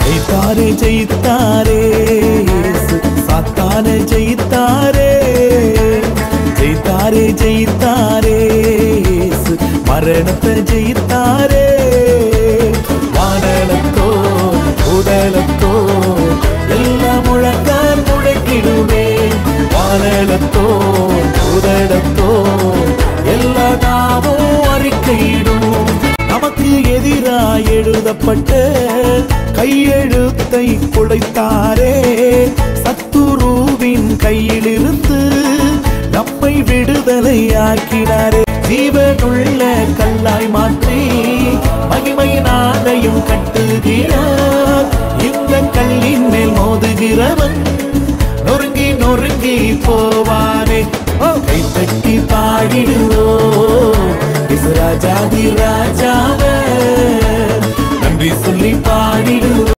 ஜெயித்தாரே ஜெயித்தாரே இயேசு சாத்தான ஜெயித்தாரே ஜெயித்தாரே ஜெயித்தாரே இயேசு மரணத்தை ஜெயித்தாரே வானலத்தோ உடலத்தோ எல்லாம் முழங்கால் முழங்கிடுவே வானலத்தோ உதடத்தோ எல்லா நாமும் அறிக்கையிடும் நமக்கு எதிராய் எழுதப்பட்ட கையெழுத்தை குலைத்தாரே சத்துருவின் கையிலிருந்து நம்மை விடுதலையாக்கினாரே ஜீவனுள்ள கல்லாய் மாற்றி மகிமையின் ஆடையும் கட்டுகிறார் இந்த கல்லின் மேல் மோதுகிறவன் நொறுங்கி நொறுங்கி போவானே ஓ, கை தட்டி பாடிடுவோ ராஜாதி ராஜாவே நன்றி சொல்லி பாடிடுவோ